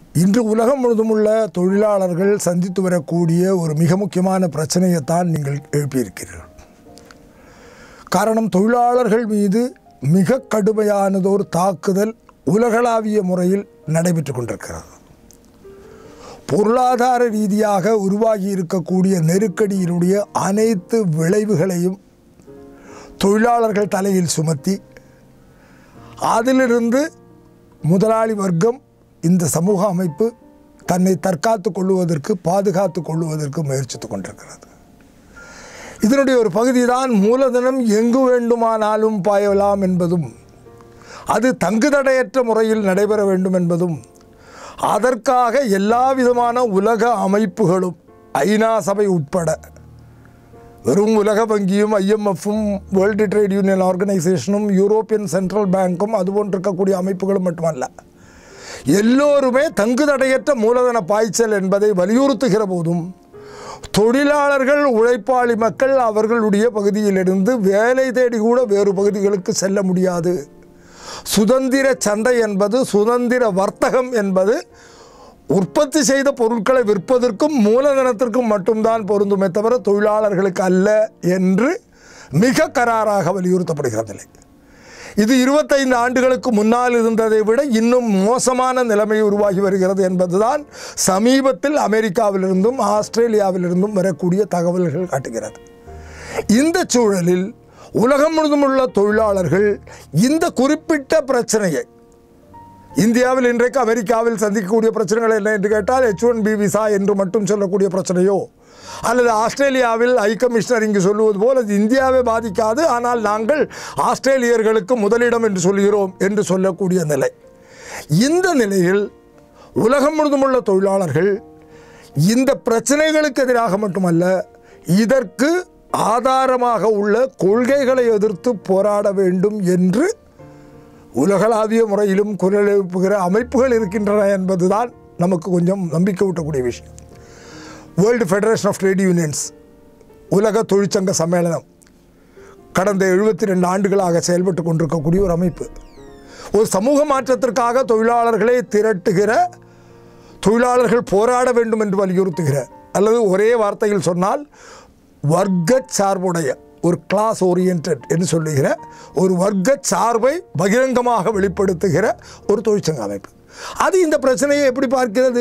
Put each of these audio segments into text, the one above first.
இன்று உலகம் முழுதும் உள்ள தொழிலாளர்கள் சந்தித்து வரக்கூடிய ஒரு மிக முக்கியமான பிரச்சனையைத்தான் நீங்கள் எழுப்பியிருக்கிறீர்கள் காரணம் தொழிலாளர்கள் மீது மிக கடுமையானதொரு தாக்குதல் உலகளாவிய முறையில் நடைபெற்று கொண்டிருக்கிறது பொருளாதார ரீதியாக உருவாகி இருக்கக்கூடிய நெருக்கடியினுடைய அனைத்து விளைவுகளையும் தொழிலாளர்கள் தலையில் சுமத்தி அதிலிருந்து முதலாளி வர்க்கம் இந்த சமூக அமைப்பு தன்னை தற்காத்து கொள்வதற்கு பாதுகாத்து கொள்வதற்கு முயற்சித்து கொண்டிருக்கிறது இதனுடைய ஒரு பகுதி தான் மூலதனம் எங்கு வேண்டுமானாலும் பாயலாம் என்பதும் அது தங்குதடையற்ற முறையில் நடைபெற வேண்டும் என்பதும் அதற்காக எல்லா விதமான உலக அமைப்புகளும் ஐநா சபை உட்பட வெறும் உலக வங்கியும் ஐஎம்எஃப்பும் வேர்ல்டு ட்ரேட் யூனியன் ஆர்கனைசேஷனும் யூரோப்பியன் சென்ட்ரல் பேங்க்கும் அதுபோன்று இருக்கக்கூடிய அமைப்புகளும் மட்டுமல்ல எல்லோருமே தங்குதடையற்ற மூலதன பாய்ச்சல் என்பதை வலியுறுத்துகிற போதும் தொழிலாளர்கள் உழைப்பாளி மக்கள் அவர்களுடைய பகுதியிலிருந்து வேலை தேடி கூட வேறு பகுதிகளுக்கு செல்ல முடியாது சுதந்திர சந்தை என்பது சுதந்திர வர்த்தகம் என்பது உற்பத்தி செய்த பொருட்களை விற்பதற்கும் மூலதனத்திற்கும் மட்டும்தான் பொருந்துமே தவிர தொழிலாளர்களுக்கு அல்ல என்று மிக கராராக வலியுறுத்தப்படுகிறதில்லை இது இருபத்தைந்து ஆண்டுகளுக்கு முன்னால் இருந்ததை விட இன்னும் மோசமான நிலைமை உருவாகி வருகிறது என்பதுதான் சமீபத்தில் அமெரிக்காவிலிருந்தும் ஆஸ்திரேலியாவிலிருந்தும் வரக்கூடிய தகவல்கள் காட்டுகிறது இந்த சூழலில் உலகம் முழுதும் உள்ள தொழிலாளர்கள் இந்த குறிப்பிட்ட பிரச்சனையை இந்தியாவில் இன்றைக்கு அமெரிக்காவில் சந்திக்கக்கூடிய பிரச்சனைகள் என்ன என்று கேட்டால் எச் ஒன் பி விசா என்று மட்டும் சொல்லக்கூடிய பிரச்சனையோ அல்லது ஆஸ்திரேலியாவில் ஹை கமிஷனர் இங்கு சொல்லுவது போல் அது இந்தியாவை பாதிக்காது ஆனால் நாங்கள் ஆஸ்திரேலியர்களுக்கு முதலிடம் என்று சொல்கிறோம் என்று சொல்லக்கூடிய நிலை இந்த நிலையில் உலகம் முழுதும் உள்ள தொழிலாளர்கள் இந்த பிரச்சனைகளுக்கு எதிராக மட்டுமல்ல இதற்கு ஆதாரமாக உள்ள கொள்கைகளை எதிர்த்து போராட வேண்டும் என்று உலகளாவிய முறையிலும் குரல் எழுப்புகிற அமைப்புகள் இருக்கின்றன என்பதுதான் நமக்கு கொஞ்சம் நம்பிக்கை ஊட்டக்கூடிய விஷயம் world federation of trade unions உலக தொழிற்சங்க சம்மேளனம் கடந்த எழுபத்தி ரெண்டு ஆண்டுகளாக செயல்பட்டு கொண்டிருக்கக்கூடிய ஒரு அமைப்பு ஒரு சமூக மாற்றத்திற்காக தொழிலாளர்களை திரட்டுகிற தொழிலாளர்கள் போராட வேண்டும் என்று வலியுறுத்துகிற அல்லது ஒரே வார்த்தையில் சொன்னால் வர்க்க சார்புடைய ஒரு கிளாஸ் ஓரியன்ட் என்று சொல்லுகிற ஒரு வர்க்க சார்பை பகிரங்கமாக வெளிப்படுத்துகிற ஒரு தொழிற்சங்க அமைப்பு அது இந்த பிரச்சனையை எப்படி பார்க்கிறது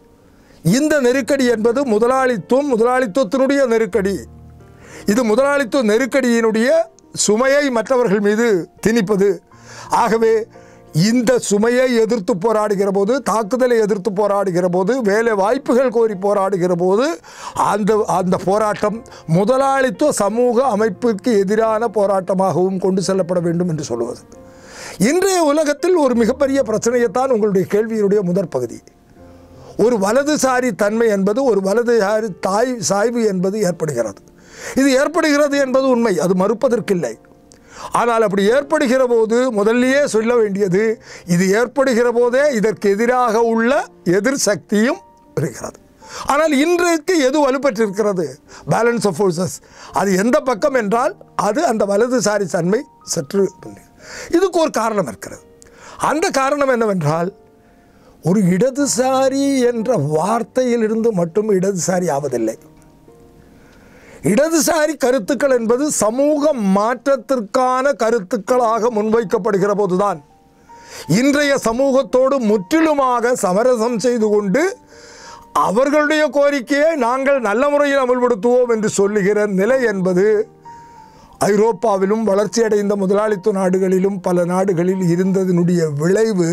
இந்த நெருக்கடி என்பது முதலாளித்துவம் முதலாளித்துவத்தினுடைய நெருக்கடி இது முதலாளித்துவ நெருக்கடியினுடைய சுமையை மற்றவர்கள் மீது திணிப்பது ஆகவே இந்த சுமையை எதிர்த்து போராடுகிற போது தாக்குதலை எதிர்த்து போராடுகிற போது வேலை வாய்ப்புகள் கோரி போராடுகிற போது அந்த அந்த போராட்டம் முதலாளித்துவ சமூக அமைப்பிற்கு எதிரான போராட்டமாகவும் கொண்டு செல்லப்பட வேண்டும் என்று சொல்லுவது இன்றைய உலகத்தில் ஒரு மிகப்பெரிய பிரச்சனையைத்தான் உங்களுடைய கேள்வியினுடைய முதற் பகுதி ஒரு வலதுசாரி தன்மை என்பது ஒரு வலதுசாரி தாய் சாய்வு என்பது ஏற்படுகிறது இது ஏற்படுகிறது என்பது உண்மை அது மறுப்பதற்கில்லை ஆனால் அப்படி ஏற்படுகிற போது முதல்லயே சொல்ல வேண்டியது இது ஏற்படுகிற போதே இதற்கு எதிராக உள்ள எதிர் சக்தியும் இருக்கிறது ஆனால் இன்றைக்கு எது வலுப்பெற்றிருக்கிறது பேலன்ஸ் ஆஃப் ஃபோர்ஸஸ் அது எந்த பக்கம் என்றால் அது அந்த வலதுசாரி தன்மை சற்று இதுக்கு ஒரு காரணம் இருக்கிறது அந்த காரணம் என்னவென்றால் ஒரு இடதுசாரி என்ற வார்த்தையிலிருந்து மட்டும் இடதுசாரி ஆவதில்லை இடதுசாரி கருத்துக்கள் என்பது சமூக மாற்றத்திற்கான கருத்துக்களாக முன்வைக்கப்படுகிற போதுதான் இன்றைய சமூகத்தோடு முற்றிலுமாக சமரசம் செய்து கொண்டு அவர்களுடைய கோரிக்கையை நாங்கள் நல்ல முறையில் அமல்படுத்துவோம் என்று சொல்லுகிற நிலை என்பது ஐரோப்பாவிலும் வளர்ச்சியடைந்த முதலாளித்துவ நாடுகளிலும் பல நாடுகளில் இருந்ததனுடைய விளைவு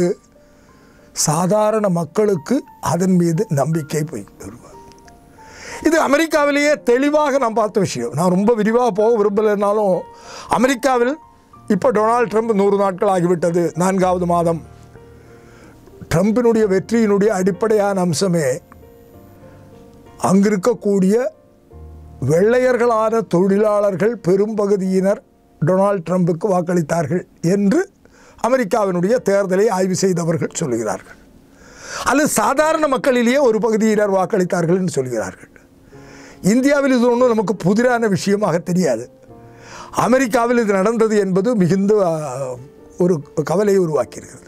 சாதாரண மக்களுக்கு அதன் மீது நம்பிக்கை போய் வருவார் இது அமெரிக்காவிலேயே தெளிவாக நான் பார்த்த விஷயம் நான் ரொம்ப விரிவாக போக விரும்பலைனாலும் அமெரிக்காவில் இப்போ டொனால்ட் ட்ரம்ப் நூறு நாட்கள் ஆகிவிட்டது நான்காவது மாதம் ட்ரம்பினுடைய வெற்றியினுடைய அடிப்படையான அம்சமே அங்கிருக்கக்கூடிய வெள்ளையர்களான தொழிலாளர்கள் பெரும்பகுதியினர் டொனால்ட் ட்ரம்புக்கு வாக்களித்தார்கள் என்று அமெரிக்காவினுடைய தேர்தலை ஆய்வு செய்தவர்கள் சொல்கிறார்கள் அல்லது சாதாரண மக்களிலேயே ஒரு பகுதியினர் வாக்களித்தார்கள் என்று சொல்கிறார்கள் இந்தியாவில் இது ஒன்றும் நமக்கு புதிரான விஷயமாக தெரியாது அமெரிக்காவில் இது நடந்தது என்பது மிகுந்த ஒரு கவலையை உருவாக்கியிருக்கிறது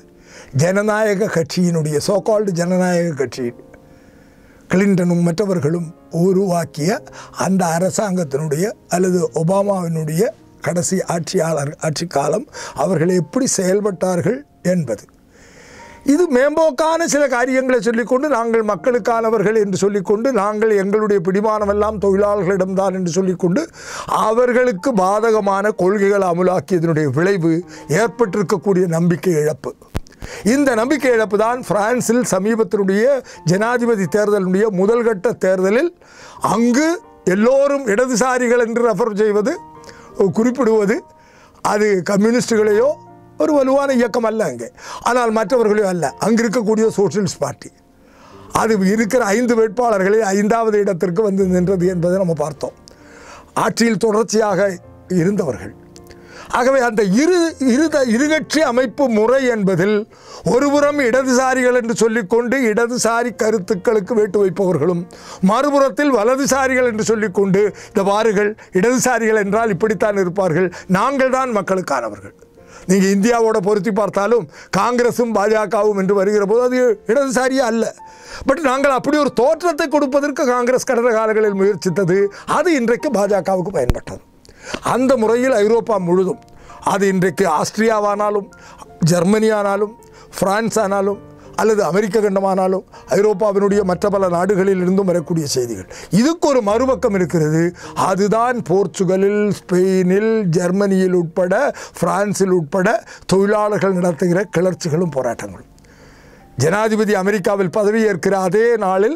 ஜனநாயக கட்சியினுடைய சோகால்டு ஜனநாயக கட்சி கிளின்டனும் மற்றவர்களும் உருவாக்கிய அந்த அரசாங்கத்தினுடைய அல்லது ஒபாமாவினுடைய கடைசி ஆட்சியாளர் ஆட்சி காலம் அவர்கள் எப்படி செயல்பட்டார்கள் என்பது இது மேம்போக்கான சில காரியங்களை சொல்லிக்கொண்டு நாங்கள் மக்களுக்கானவர்கள் என்று சொல்லிக்கொண்டு நாங்கள் எங்களுடைய பிடிமானமெல்லாம் தொழிலாளர்களிடம்தான் என்று சொல்லிக்கொண்டு அவர்களுக்கு பாதகமான கொள்கைகளை அமுலாக்கியதனுடைய விளைவு ஏற்பட்டிருக்கக்கூடிய நம்பிக்கை இழப்பு இந்த நம்பிக்கை இழப்பு தான் பிரான்சில் சமீபத்தினுடைய ஜனாதிபதி தேர்தலுடைய முதல்கட்ட தேர்தலில் அங்கு எல்லோரும் இடதுசாரிகள் என்று ரெஃபர் செய்வது குறிப்பிடுவது அது கம்யூனிஸ்டுகளையோ ஒரு வலுவான இயக்கம் அல்ல அங்கே ஆனால் மற்றவர்களையோ அல்ல அங்கு இருக்கக்கூடிய சோஷியலிஸ்ட் பார்ட்டி அது இருக்கிற ஐந்து வேட்பாளர்களில் ஐந்தாவது இடத்திற்கு வந்து நின்றது என்பதை நம்ம பார்த்தோம் ஆட்சியில் தொடர்ச்சியாக இருந்தவர்கள் ஆகவே அந்த இரு இருத இருகட்சி அமைப்பு முறை என்பதில் ஒருபுறம் இடதுசாரிகள் என்று சொல்லிக்கொண்டு இடதுசாரி கருத்துக்களுக்கு வேட்டு வைப்பவர்களும் மறுபுறத்தில் வலதுசாரிகள் என்று சொல்லிக்கொண்டு இந்த பாருகள் இடதுசாரிகள் என்றால் இப்படித்தான் இருப்பார்கள் நாங்கள் தான் மக்களுக்கானவர்கள் நீங்கள் இந்தியாவோட பொருத்தி பார்த்தாலும் காங்கிரஸும் பாஜகவும் என்று வருகிற போது அது இடதுசாரியே அல்ல பட் நாங்கள் அப்படி ஒரு தோற்றத்தை கொடுப்பதற்கு காங்கிரஸ் கடந்த காலங்களில் முயற்சித்தது அது இன்றைக்கு பாஜகவுக்கு பயன்பட்டது அந்த முறையில் ஐரோப்பா முழுதும் அது இன்றைக்கு ஆஸ்திரியாவானாலும் ஜெர்மனி ஆனாலும் பிரான்ஸ் ஆனாலும் அல்லது அமெரிக்க கண்டமானாலும் ஐரோப்பாவினுடைய மற்ற பல நாடுகளில் இருந்தும் வரக்கூடிய செய்திகள் இதுக்கு ஒரு மறுபக்கம் இருக்கிறது அதுதான் போர்ச்சுகலில் ஸ்பெயினில் ஜெர்மனியில் உட்பட பிரான்சில் உட்பட தொழிலாளர்கள் நடத்துகிற கிளர்ச்சிகளும் போராட்டங்களும் ஜனாதிபதி அமெரிக்காவில் பதவியேற்கிற அதே நாளில்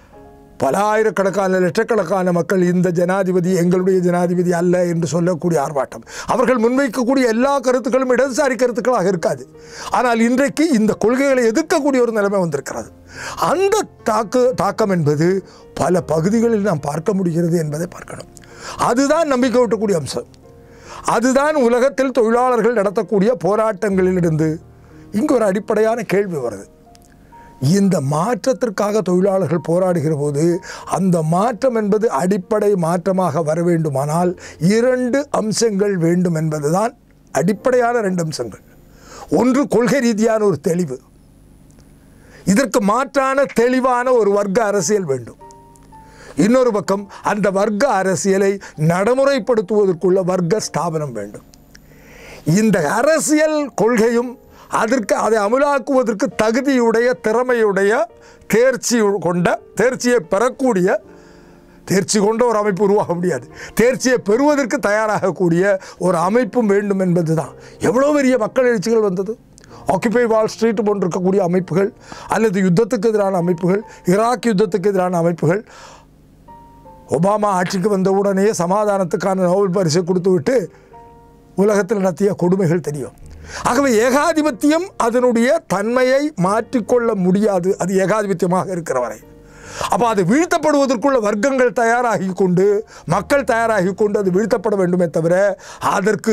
பல ஆயிரக்கணக்கான லட்சக்கணக்கான மக்கள் இந்த ஜனாதிபதி எங்களுடைய ஜனாதிபதி அல்ல என்று சொல்லக்கூடிய ஆர்ப்பாட்டம் அவர்கள் முன்வைக்கக்கூடிய எல்லா கருத்துக்களும் இடதுசாரி கருத்துக்களாக இருக்காது ஆனால் இன்றைக்கு இந்த கொள்கைகளை எதிர்க்கக்கூடிய ஒரு நிலைமை வந்திருக்கிறது அந்த தாக்கு தாக்கம் என்பது பல பகுதிகளில் நாம் பார்க்க முடிகிறது என்பதை பார்க்கணும் அதுதான் நம்பிக்கை ஊட்டக்கூடிய அம்சம் அதுதான் உலகத்தில் தொழிலாளர்கள் நடத்தக்கூடிய போராட்டங்களிலிருந்து இங்கு ஒரு அடிப்படையான கேள்வி வருது இந்த மாற்றத்திற்காக தொழிலாளர்கள் போராடுகிற போது அந்த மாற்றம் என்பது அடிப்படை மாற்றமாக வர வேண்டுமானால் இரண்டு அம்சங்கள் வேண்டும் என்பதுதான் அடிப்படையான ரெண்டு அம்சங்கள் ஒன்று கொள்கை ரீதியான ஒரு தெளிவு இதற்கு மாற்றான தெளிவான ஒரு வர்க்க அரசியல் வேண்டும் இன்னொரு பக்கம் அந்த வர்க்க அரசியலை நடைமுறைப்படுத்துவதற்குள்ள வர்க்க ஸ்தாபனம் வேண்டும் இந்த அரசியல் கொள்கையும் அதற்கு அதை அமலாக்குவதற்கு தகுதியுடைய திறமையுடைய தேர்ச்சி கொண்ட தேர்ச்சியை பெறக்கூடிய தேர்ச்சி கொண்ட ஒரு அமைப்பு உருவாக முடியாது தேர்ச்சியை பெறுவதற்கு தயாராகக்கூடிய ஒரு அமைப்பும் வேண்டும் என்பது தான் எவ்வளோ பெரிய மக்கள் எழுச்சிகள் வந்தது ஆக்கிபை வால் ஸ்ட்ரீட் போன்று இருக்கக்கூடிய அமைப்புகள் அல்லது யுத்தத்துக்கு எதிரான அமைப்புகள் ஈராக் யுத்தத்துக்கு எதிரான அமைப்புகள் ஒபாமா ஆட்சிக்கு வந்த உடனே சமாதானத்துக்கான நோபல் பரிசை கொடுத்து விட்டு உலகத்தில் நடத்திய கொடுமைகள் தெரியும் ஆகவே ஏகாதிபத்தியம் அதனுடைய தன்மையை மாற்றிக்கொள்ள முடியாது அது ஏகாதிபத்தியமாக இருக்கிற வரை அப்போ அது வீழ்த்தப்படுவதற்குள்ள வர்க்கங்கள் தயாராகி கொண்டு மக்கள் தயாராகி கொண்டு அது வீழ்த்தப்பட வேண்டுமே தவிர அதற்கு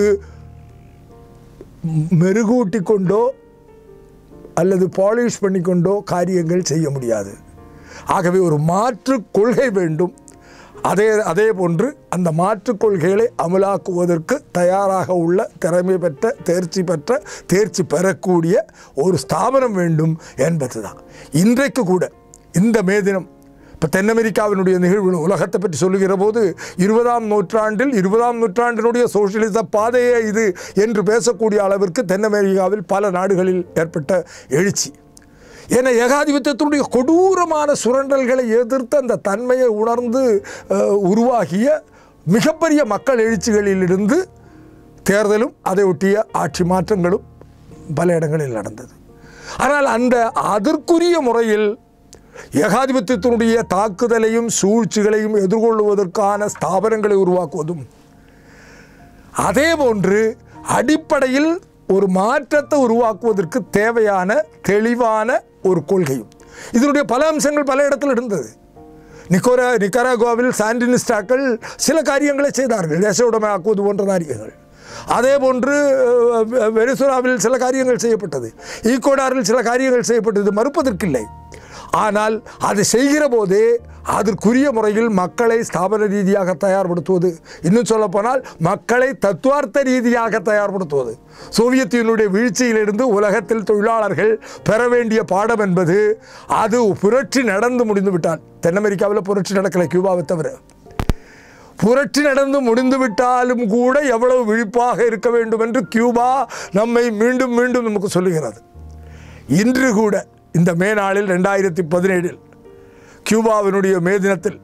மெருகூட்டி கொண்டோ அல்லது பாலிஷ் பண்ணிக்கொண்டோ காரியங்கள் செய்ய முடியாது ஆகவே ஒரு மாற்று கொள்கை வேண்டும் அதே அதே போன்று அந்த மாற்றுக் கொள்கைகளை அமலாக்குவதற்கு தயாராக உள்ள திறமை பெற்ற தேர்ச்சி பெற்ற தேர்ச்சி பெறக்கூடிய ஒரு ஸ்தாபனம் வேண்டும் என்பது தான் இன்றைக்கு கூட இந்த மே தினம் இப்போ தென் அமெரிக்காவினுடைய நிகழ்வு உலகத்தை பற்றி சொல்லுகிற போது இருபதாம் நூற்றாண்டில் இருபதாம் நூற்றாண்டினுடைய சோசியலிச பாதையே இது என்று பேசக்கூடிய அளவிற்கு தென் அமெரிக்காவில் பல நாடுகளில் ஏற்பட்ட எழுச்சி என ஏகாதிபத்தியத்தினுடைய கொடூரமான சுரண்டல்களை எதிர்த்து அந்த தன்மையை உணர்ந்து அஹ், உருவாகிய மிகப்பெரிய மக்கள் எழுச்சிகளிலிருந்து தேர்தலும் அதை ஒட்டிய ஆட்சி மாற்றங்களும் பல இடங்களில் நடந்தது ஆனால் அந்த அதற்குரிய முறையில் ஏகாதிபத்தியத்தினுடைய தாக்குதலையும் சூழ்ச்சிகளையும் எதிர்கொள்வதற்கான ஸ்தாபனங்களை உருவாக்குவதும் அதே போன்று அடிப்படையில் ஒரு மாற்றத்தை உருவாக்குவதற்கு தேவையான தெளிவான ஒரு கொள்கையும் இதனுடைய பல அம்சங்கள் பல இடத்தில் இருந்தது நிக்கோரா நிக்கராகுவாவில் சாண்டினிஸ்டாக்கள் சில காரியங்களை செய்தார்கள் தேசவுடைமை ஆக்குவது போன்ற காரியங்கள் அதே போன்று அஹ், வெனிசுலாவில் சில காரியங்கள் செய்யப்பட்டது ஈக்குவடாரில் சில காரியங்கள் செய்யப்பட்டது மறுப்பதற்கில்லை ஆனால் அதை செய்கிற போதே அதற்குரிய முறையில் மக்களை ஸ்தாபன ரீதியாக தயார்படுத்துவது இன்னும் சொல்லப்போனால் மக்களை தத்துவார்த்த ரீதியாக தயார்படுத்துவது சோவியத் யூனியனுடைய வீழ்ச்சியிலிருந்து உலகத்தில் தொழிலாளர்கள் பெற வேண்டிய பாடம் என்பது அது புரட்சி நடந்து முடிந்து விட்டால் தென் அமெரிக்காவில் புரட்சி நடக்கலை கியூபாவை தவிர புரட்சி நடந்து முடிந்து விட்டாலும் கூட எவ்வளவு விழிப்பாக இருக்க வேண்டும் என்று கியூபா நம்மை மீண்டும் மீண்டும் நமக்கு சொல்லுகிறது இன்று கூட இந்த மே நாளில் ரெண்டாயிரத்தி பதினேழில் கியூபாவினுடைய மே தினத்தில்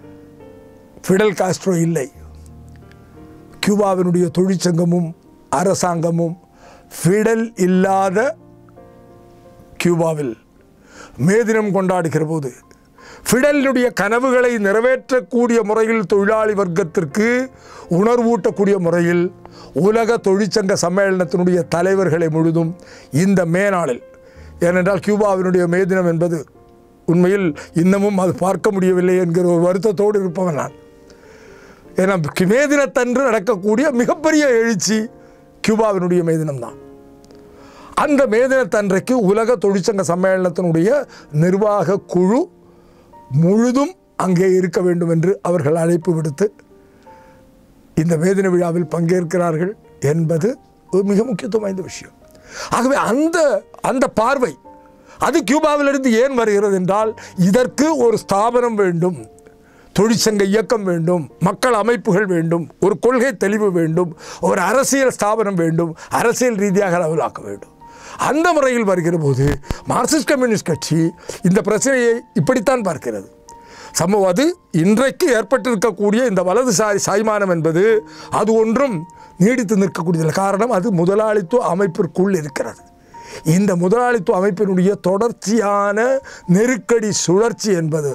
ஃபிடல் காஸ்ட்ரோ இல்லை கியூபாவினுடைய தொழிற்சங்கமும் அரசாங்கமும் ஃபிடல் இல்லாத கியூபாவில் மே தினம் கொண்டாடுகிற போது ஃபிடலினுடைய கனவுகளை நிறைவேற்றக்கூடிய முறையில் தொழிலாளி வர்க்கத்திற்கு உணர்வூட்டக்கூடிய முறையில் உலக தொழிற்சங்க சம்மேளனத்தினுடைய தலைவர்களை முழுதும் இந்த மே நாளில் ஏனென்றால் கியூபாவினுடைய மே தினம் என்பது உண்மையில் இன்னமும் அது பார்க்க முடியவில்லை என்கிற ஒரு வருத்தத்தோடு இருப்பவன் நான் ஏன்னா மே தினத்தன்று நடக்கக்கூடிய மிகப்பெரிய எழுச்சி கியூபாவினுடைய மே தினம்தான் அந்த மே தினத்தன்றைக்கு உலக தொழிற்சங்க சம்மேளனத்தினுடைய நிர்வாக குழு முழுதும் அங்கே இருக்க வேண்டும் என்று அவர்கள் அழைப்பு விடுத்து இந்த வேதனை விழாவில் பங்கேற்கிறார்கள் என்பது ஒரு மிக முக்கியத்துவம் வாய்ந்த விஷயம் ஆகவே அந்த அந்த பார்வை அது கியூபாவிலிருந்து ஏன் வருகிறது என்றால் இதற்கு ஒரு ஸ்தாபனம் வேண்டும் தொழிற்சங்க இயக்கம் வேண்டும் மக்கள் அமைப்புகள் வேண்டும் ஒரு கொள்கை தெளிவு வேண்டும் ஒரு அரசியல் ஸ்தாபனம் வேண்டும் அரசியல் ரீதியாக லெவலாக்க வேண்டும் அந்த முறையில் வருகிற போது மார்க்சிஸ்ட் கம்யூனிஸ்ட் கட்சி இந்த பிரச்சனையை இப்படித்தான் பார்க்கிறது சமூகம் அது இன்றைக்கு ஏற்பட்டிருக்கக்கூடிய இந்த வலதுசாரி சாய்மானம் என்பது அது ஒன்றும் நீடித்து நிற்கக்கூடியதில்லை காரணம் அது முதலாளித்துவ அமைப்பிற்குள் இருக்கிறது இந்த முதலாளித்துவ அமைப்பினுடைய தொடர்ச்சியான நெருக்கடி சுழற்சி என்பது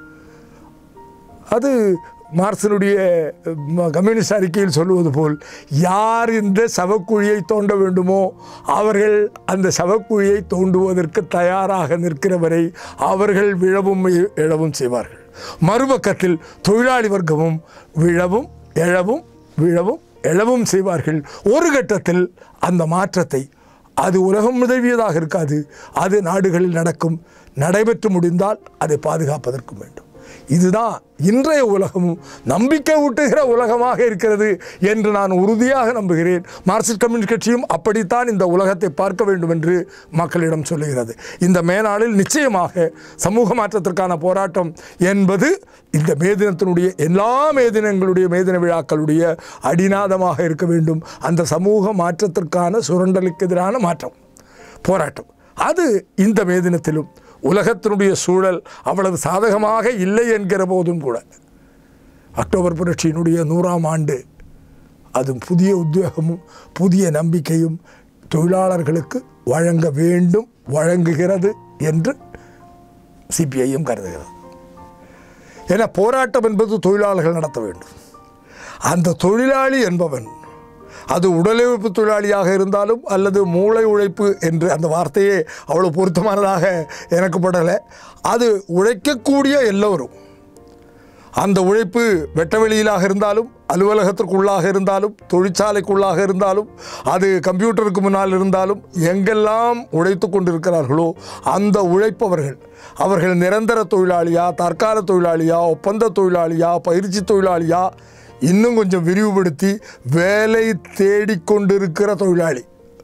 அது மார்க்சினுடைய ம- கம்யூனிஸ்ட் அறிக்கையில் சொல்லுவது போல் யார் இந்த சவக்குழியை தோண்ட வேண்டுமோ அவர்கள் அந்த சவக்குழியை தோண்டுவதற்கு தயாராக நிற்கிறவரை அவர்கள் விழவும் எ- எழவும் செய்வார்கள் மறுபக்கத்தில் தொழிலாளி வர்க்கமும் விழவும் எழவும் விழவும் எழவும் செய்வார்கள் ஒரு கட்டத்தில் அந்த மாற்றத்தை அது உலகம் உதவியதாக இருக்காது அது நாடுகளில் நடக்கும் நடைபெற்று முடிந்தால் அதை பாதுகாப்பதற்கும் வேண்டும் இதுதான் இன்றைய உலகமும் நம்பிக்கை ஊட்டுகிற உலகமாக இருக்கிறது என்று நான் உறுதியாக நம்புகிறேன் மார்க்சிஸ்ட் கம்யூனிஸ்ட் கட்சியும் அப்படித்தான் இந்த உலகத்தை பார்க்க வேண்டும் என்று மக்களிடம் சொல்லுகிறது இந்த மேனாளில் நிச்சயமாக சமூக மாற்றத்திற்கான போராட்டம் என்பது இந்த மேதினத்தினுடைய எல்லா மேதினங்களுடைய மேதின விழாக்களுடைய அடிநாதமாக இருக்க வேண்டும் அந்த சமூக மாற்றத்திற்கான சுரண்டலுக்கு எதிரான மாற்றம் போராட்டம் அது இந்த மேதினத்திலும் உலகத்தினுடைய சூழல் அவ்வளவு சாதகமாக இல்லை என்கிற போதும் கூட அக்டோபர் புரட்சியினுடைய நூறாம் ஆண்டு அது புதிய உத்வேகமும் புதிய நம்பிக்கையும் தொழிலாளர்களுக்கு வழங்க வேண்டும் வழங்குகிறது என்று சிபிஐயும் கருதுகிறது ஏன்னா போராட்டம் என்பது தொழிலாளர்கள் நடத்த வேண்டும் அந்த தொழிலாளி என்பவன் அது உடல் உழைப்பு தொழிலாளியாக இருந்தாலும் அல்லது மூளை உழைப்பு என்று அந்த வார்த்தையே அவ்வளோ பொருத்தமானதாக எனக்கு படலை அது உழைக்கக்கூடிய எல்லோரும் அந்த உழைப்பு வெட்ட வெளியிலாக இருந்தாலும் அலுவலகத்திற்குள்ளாக இருந்தாலும் தொழிற்சாலைக்குள்ளாக இருந்தாலும் அது கம்ப்யூட்டருக்கு முன்னால் இருந்தாலும் எங்கெல்லாம் உழைத்து கொண்டிருக்கிறார்களோ அந்த உழைப்பவர்கள் அவர்கள் நிரந்தர தொழிலாளியா தற்கால தொழிலாளியா ஒப்பந்த தொழிலாளியா பயிற்சி தொழிலாளியா இன்னும் கொஞ்சம் விரிவுபடுத்தி வேலை தேடிக்கொண்டிருக்கிற தொழிலாளி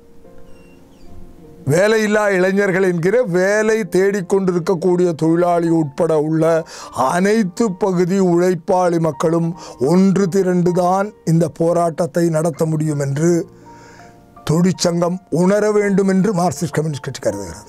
வேலையில்லா இளைஞர்கள் என்கிற வேலை தேடிக்கொண்டிருக்கக்கூடிய தொழிலாளி உட்பட உள்ள அனைத்து பகுதி உழைப்பாளி மக்களும் ஒன்று திரண்டுதான் இந்த போராட்டத்தை நடத்த முடியும் என்று தொழிற்சங்கம் உணர வேண்டும் என்று மார்க்சிஸ்ட் கம்யூனிஸ்ட் கட்சி கருதுகிறது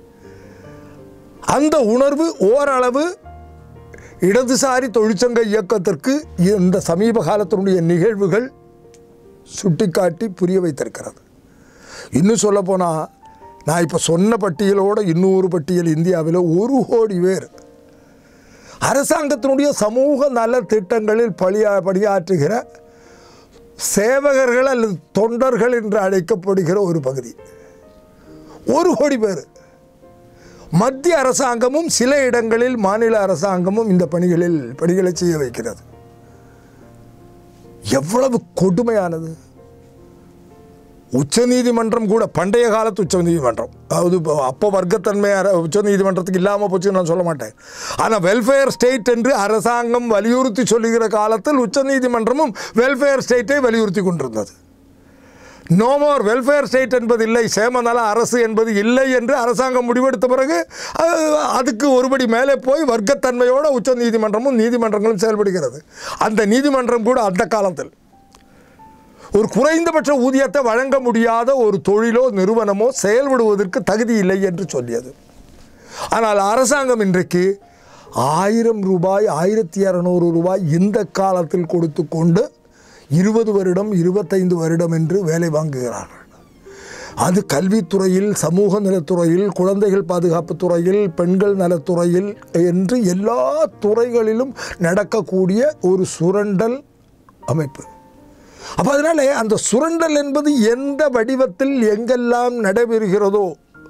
அந்த உணர்வு ஓரளவு இடதுசாரி தொழிற்சங்க இயக்கத்திற்கு இந்த சமீப காலத்தினுடைய நிகழ்வுகள் சுட்டிக்காட்டி புரிய வைத்திருக்கிறது இன்னும் சொல்லப்போனால் நான் இப்போ சொன்ன பட்டியலோட இன்னொரு பட்டியல் இந்தியாவில் ஒரு கோடி பேர் அரசாங்கத்தினுடைய சமூக நல திட்டங்களில் பணியா பணியாற்றுகிற சேவகர்கள் அல்லது தொண்டர்கள் என்று அழைக்கப்படுகிற ஒரு பகுதி ஒரு கோடி பேர் மத்திய அரசாங்கமும் சில இடங்களில் மாநில அரசாங்கமும் இந்த பணிகளில் பணிகளை செய்ய வைக்கிறது எவ்வளவு கொடுமையானது உச்சநீதிமன்றம் கூட பண்டைய காலத்து உச்சநீதிமன்றம் அதாவது இப்போ அப்போ வர்க்கத்தன்மை அர உச்சநீதிமன்றத்துக்கு இல்லாமல் போச்சுன்னு நான் சொல்ல மாட்டேன் ஆனால் வெல்ஃபேர் ஸ்டேட் என்று அரசாங்கம் வலியுறுத்தி சொல்லுகிற காலத்தில் உச்சநீதிமன்றமும் வெல்ஃபேர் ஸ்டேட்டை வலியுறுத்தி கொண்டிருந்தது நோ மோர் வெல்ஃபேர் ஸ்டேட் என்பது இல்லை சேமநல அரசு என்பது இல்லை என்று அரசாங்கம் முடிவெடுத்த பிறகு அஹ், அதுக்கு ஒருபடி மேலே போய் வர்க்கத்தன்மையோடு உச்ச நீதிமன்றமும் நீதிமன்றங்களும் செயல்படுகிறது அந்த நீதிமன்றம் கூட அந்த காலத்தில் ஒரு குறைந்தபட்ச ஊதியத்தை வழங்க முடியாத ஒரு தொழிலோ நிறுவனமோ செயல்படுவதற்கு தகுதி இல்லை என்று சொல்லியது ஆனால் அரசாங்கம் இன்றைக்கு ஆயிரம் ரூபாய் ஆயிரத்தி இரநூறு ரூபாய் இந்த காலத்தில் கொடுத்து கொண்டு இருபது வருடம் இருபத்தைந்து வருடம் என்று வேலை வாங்குகிறார்கள் அது கல்வித்துறையில் சமூக நலத்துறையில் குழந்தைகள் பாதுகாப்பு துறையில் பெண்கள் நலத்துறையில் என்று எல்லா துறைகளிலும் நடக்கக்கூடிய ஒரு சுரண்டல் அமைப்பு அப்போ அதனால அந்த சுரண்டல் என்பது எந்த வடிவத்தில் எங்கெல்லாம் நடைபெறுகிறதோ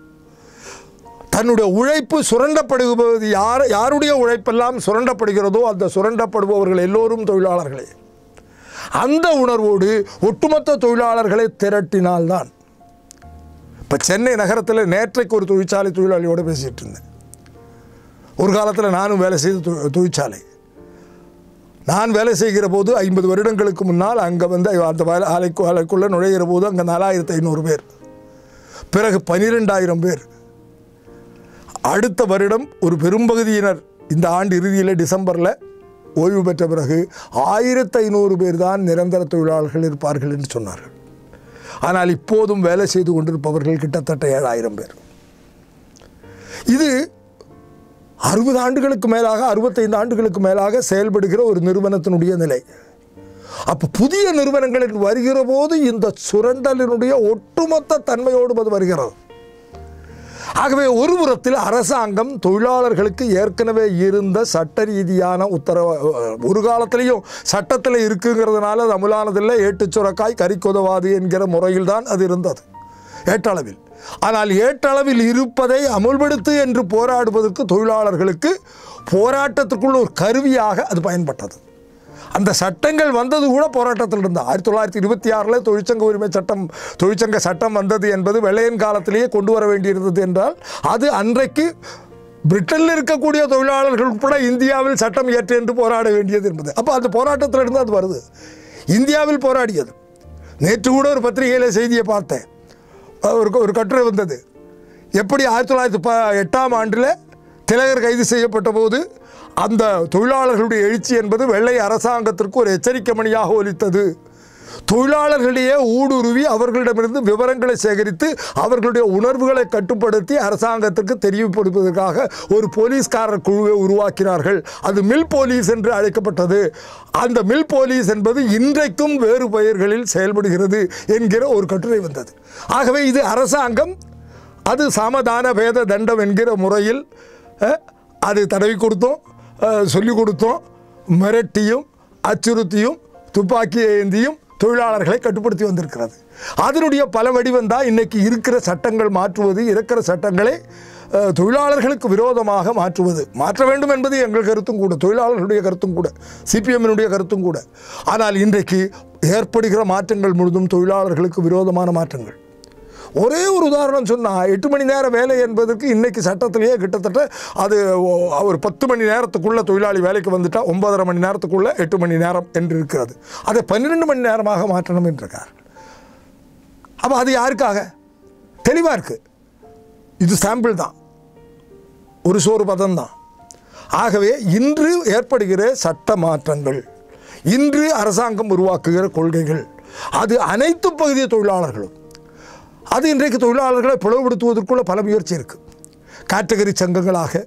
தன்னுடைய உழைப்பு சுரண்டப்படுவது யார் யாருடைய உழைப்பெல்லாம் சுரண்டப்படுகிறதோ அந்த சுரண்டப்படுபவர்கள் எல்லோரும் தொழிலாளர்களே அந்த உணர்வோடு ஒட்டுமொத்த தொழிலாளர்களை திரட்டினால்தான் இப்போ சென்னை நகரத்தில் நேற்றைக்கு ஒரு தொழிற்சாலை தொழிலாளியோடு பேசிகிட்டு இருந்தேன் ஒரு காலத்தில் நானும் வேலை செய்த தொ- தொழிற்சாலை நான் வேலை செய்கிற போது ஐம்பது வருடங்களுக்கு முன்னால் அங்கே வந்து அந்த வேலை ஆலைக்கு ஆலைக்குள்ளே நுழைகிற போது அங்கே நாலாயிரத்து ஐநூறு பேர் பிறகு பனிரெண்டாயிரம் பேர் அடுத்த வருடம் ஒரு பெரும்பகுதியினர் இந்த ஆண்டு இறுதியில் டிசம்பரில் ஓய்வு பெற்ற பிறகு ஆயிரத்து ஐநூறு பேர் தான் நிரந்தர தொழிலாளர்கள் இருப்பார்கள் என்று சொன்னார்கள் ஆனால் இப்போதும் வேலை செய்து கொண்டிருப்பவர்கள் கிட்டத்தட்ட ஏழாயிரம் பேர் இது அறுபது ஆண்டுகளுக்கு மேலாக அறுபத்தைந்து ஆண்டுகளுக்கு மேலாக செயல்படுகிற ஒரு நிறுவனத்தினுடைய நிலை அப்போ புதிய நிறுவனங்கள் வருகிற போது இந்த சுரண்டலினுடைய ஒட்டுமொத்த தன்மையோடு அது வருகிறது ஆகவே ஒரு புறத்தில் அரசாங்கம் தொழிலாளர்களுக்கு ஏற்கனவே இருந்த சட்ட ரீதியான உத்தரவு ஒரு காலத்திலையும் சட்டத்தில் இருக்குங்கிறதுனால அது அமுலானதில்லை ஏட்டுச் சுரக்காய் கறிக்குதவாது என்கிற முறையில் தான் அது இருந்தது ஏற்றளவில் ஆனால் ஏற்றளவில் இருப்பதை அமுல்படுத்து என்று போராடுவதற்கு தொழிலாளர்களுக்கு போராட்டத்திற்குள் ஒரு கருவியாக அது பயன்பட்டது அந்த சட்டங்கள் வந்தது கூட போராட்டத்தில் இருந்தா ஆயிரத்தி தொள்ளாயிரத்தி இருபத்தி ஆறில் தொழிற்சங்க உரிமை சட்டம் தொழிற்சங்க சட்டம் வந்தது என்பது வெள்ளையன் காலத்திலேயே கொண்டு வர வேண்டியிருந்தது என்றால் அது அன்றைக்கு பிரிட்டனில் இருக்கக்கூடிய தொழிலாளர்கள் உட்பட இந்தியாவில் சட்டம் இயற்று என்று போராட வேண்டியது என்பது அப்போ அந்த போராட்டத்திலிருந்து அது வருது இந்தியாவில் போராடியது நேற்று கூட ஒரு பத்திரிகையில் செய்தியை பார்த்தேன் ஒரு ஒரு கட்டுரை வந்தது எப்படி ஆயிரத்தி தொள்ளாயிரத்தி ப எட்டாம் ஆண்டில் திலகர் கைது செய்யப்பட்ட போது அந்த தொழிலாளர்களுடைய எழுச்சி என்பது வெள்ளை அரசாங்கத்திற்கு ஒரு எச்சரிக்கை மணியாக ஒலித்தது தொழிலாளர்களிடையே ஊடுருவி அவர்களிடமிருந்து விவரங்களை சேகரித்து அவர்களுடைய உணர்வுகளை கட்டுப்படுத்தி அரசாங்கத்திற்கு தெரிவிப்படுவதற்காக ஒரு போலீஸ்காரர் குழுவை உருவாக்கினார்கள் அது மில் போலீஸ் என்று அழைக்கப்பட்டது அந்த மில் போலீஸ் என்பது இன்றைக்கும் வேறு பெயர்களில் செயல்படுகிறது என்கிற ஒரு கட்டுரை வந்தது ஆகவே இது அரசாங்கம் அது சாமதான வேத தண்டம் என்கிற முறையில் அஹ், அது தடவி கொடுத்தோம் அஹ், சொல்லிக் கொடுத்தோம் மிரட்டியும் அச்சுறுத்தியும் துப்பாக்கி ஏந்தியும் தொழிலாளர்களை கட்டுப்படுத்தி வந்திருக்கிறது அதனுடைய பல வடிவம் தான் இன்னைக்கு இருக்கிற சட்டங்கள் மாற்றுவது இருக்கிற சட்டங்களை அஹ், தொழிலாளர்களுக்கு விரோதமாக மாற்றுவது மாற்ற வேண்டும் என்பது எங்கள் கருத்தும் கூட தொழிலாளர்களுடைய கருத்தும் கூட சிபிஎம்மினுடைய கருத்தும் கூட ஆனால் இன்றைக்கு ஏற்படுகிற மாற்றங்கள் முழுதும் தொழிலாளர்களுக்கு விரோதமான மாற்றங்கள் ஒரே ஒரு உதாரணம் சொன்னால் எட்டு மணி நேர வேலை என்பதற்கு இன்னைக்கு சட்டத்திலேயே கிட்டத்தட்ட அது ஒ- ஒரு பத்து மணி நேரத்துக்குள்ள தொழிலாளி வேலைக்கு வந்துட்டா ஒன்பதரை மணி நேரத்துக்குள்ள எட்டு மணி நேரம் என்று இருக்கிறது அதை பன்னிரெண்டு மணி நேரமாக மாற்றணும் என்றிருக்கார் அப்போ அது யாருக்காக தெளிவாக இருக்குது இது சாம்பிள் தான் ஒரு சோறு பதம் தான் ஆகவே இன்று ஏற்படுகிற சட்ட மாற்றங்கள் இன்று அரசாங்கம் உருவாக்குகிற கொள்கைகள் அது அனைத்து பகுதி தொழிலாளர்களும் அது இன்றைக்கு தொழிலாளர்களை பிளவுபடுத்துவதற்குள்ள பல முயற்சி இருக்குது கேட்டகரி சங்கங்களாக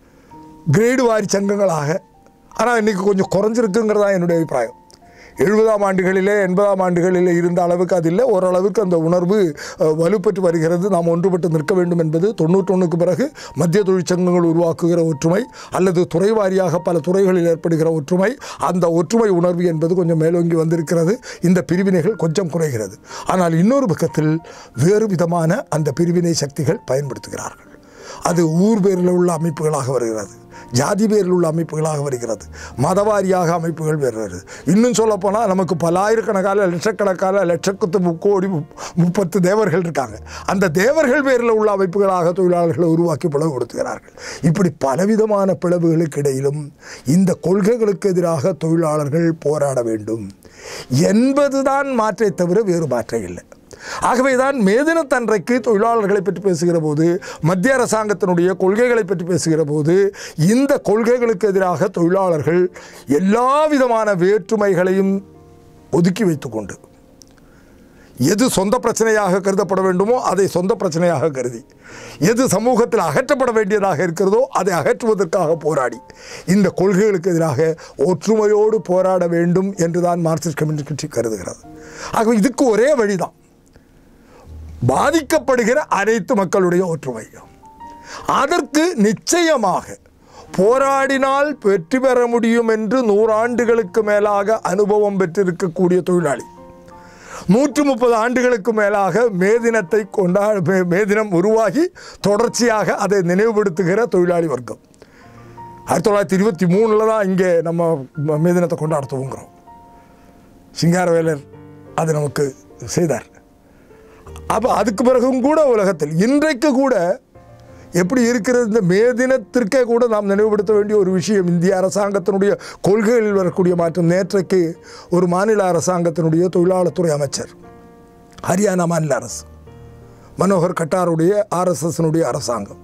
கிரேடு வாரி சங்கங்களாக ஆனால் இன்றைக்கி கொஞ்சம் குறைஞ்சிருக்குங்கிறதா என்னுடைய அபிப்பிராயம் எழுபதாம் ஆண்டுகளிலே எண்பதாம் ஆண்டுகளிலே இருந்த அளவுக்கு அது இல்லை ஓரளவுக்கு அந்த உணர்வு அஹ், வலுப்பெற்று வருகிறது நாம் ஒன்றுபட்டு நிற்க வேண்டும் என்பது தொண்ணூற்றொன்றுக்கு பிறகு மத்திய தொழிற்சங்கங்கள் உருவாக்குகிற ஒற்றுமை அல்லது துறை வாரியாக பல துறைகளில் ஏற்படுகிற ஒற்றுமை அந்த ஒற்றுமை உணர்வு என்பது கொஞ்சம் மேலோங்கி வந்திருக்கிறது இந்த பிரிவினைகள் கொஞ்சம் குறைகிறது ஆனால் இன்னொரு பக்கத்தில் வேறு விதமான அந்த பிரிவினை சக்திகள் பயன்படுத்துகிறார்கள் அது ஊர் பேரில் உள்ள அமைப்புகளாக வருகிறது ஜாதி பேரில் உள்ள அமைப்புகளாக வருகிறது மதவாரியாக அமைப்புகள் வருகிறது இன்னும் சொல்லப்போனால் நமக்கு பல்லாயிரக்கணக்கான லட்சக்கணக்கான லட்சத்து முக்கோடி முப்- முப்பத்து தேவர்கள் இருக்காங்க அந்த தேவர்கள் பேரில் உள்ள அமைப்புகளாக தொழிலாளர்களை உருவாக்கி பிளவுபடுத்துகிறார்கள் இப்படி பலவிதமான பிளவுகளுக்கு இடையிலும் இந்த கொள்கைகளுக்கு எதிராக தொழிலாளர்கள் போராட வேண்டும் என்பதுதான் மாற்றை தவிர வேறு மாற்றம் இல்லை ஆகவேதான் மேதினத்தன்றைக்கு தொழிலாளர்களை பற்றி பேசுகிற போது மத்திய அரசாங்கத்தினுடைய கொள்கைகளை பற்றி பேசுகிற போது இந்த கொள்கைகளுக்கு எதிராக தொழிலாளர்கள் எல்லா விதமான வேற்றுமைகளையும் ஒதுக்கி வைத்துக்கொண்டு எது சொந்த பிரச்சனையாக கருதப்பட வேண்டுமோ அதை சொந்த பிரச்சனையாக கருதி எது சமூகத்தில் அகற்றப்பட வேண்டியதாக இருக்கிறதோ அதை அகற்றுவதற்காக போராடி இந்த கொள்கைகளுக்கு எதிராக ஒற்றுமையோடு போராட வேண்டும் என்றுதான் மார்க்சிஸ்ட் கம்யூனிஸ்ட் கட்சி கருதுகிறது ஆகவே இதுக்கு ஒரே வழிதான் பாதிக்கப்படுகிற அனைத்து மக்களுடைய ஒற்றுமை அதற்கு நிச்சயமாக போராடினால் வெற்றி பெற முடியும் என்று நூறாண்டுகளுக்கு மேலாக அனுபவம் பெற்றிருக்கக்கூடிய தொழிலாளி நூற்று முப்பது ஆண்டுகளுக்கு மேலாக மே தினத்தை கொண்டா மே- மே தினம் உருவாகி தொடர்ச்சியாக அதை நினைவுபடுத்துகிற தொழிலாளி வர்க்கம் ஆயிரத்தி தொள்ளாயிரத்தி இருபத்தி மூணில் தான் இங்கே நம்ம ம- மே தினத்தை கொண்டாட துவங்குறோம் சிங்காரவேலர் அது நமக்கு செய்தார் அப்போ அதுக்கு பிறகும் கூட உலகத்தில் இன்றைக்கு கூட எப்படி இருக்கிறது இந்த மே தினத்திற்கே கூட நாம் நினைவுபடுத்த வேண்டிய ஒரு விஷயம் இந்திய அரசாங்கத்தினுடைய கொள்கைகளில் வரக்கூடிய மாற்றம் நேற்றைக்கு ஒரு மாநில அரசாங்கத்தினுடைய தொழிலாளர்துறை அமைச்சர் ஹரியானா மாநில அரசு மனோகர் கட்டாருடைய ஆர்எஸ்எஸ்னுடைய அரசாங்கம்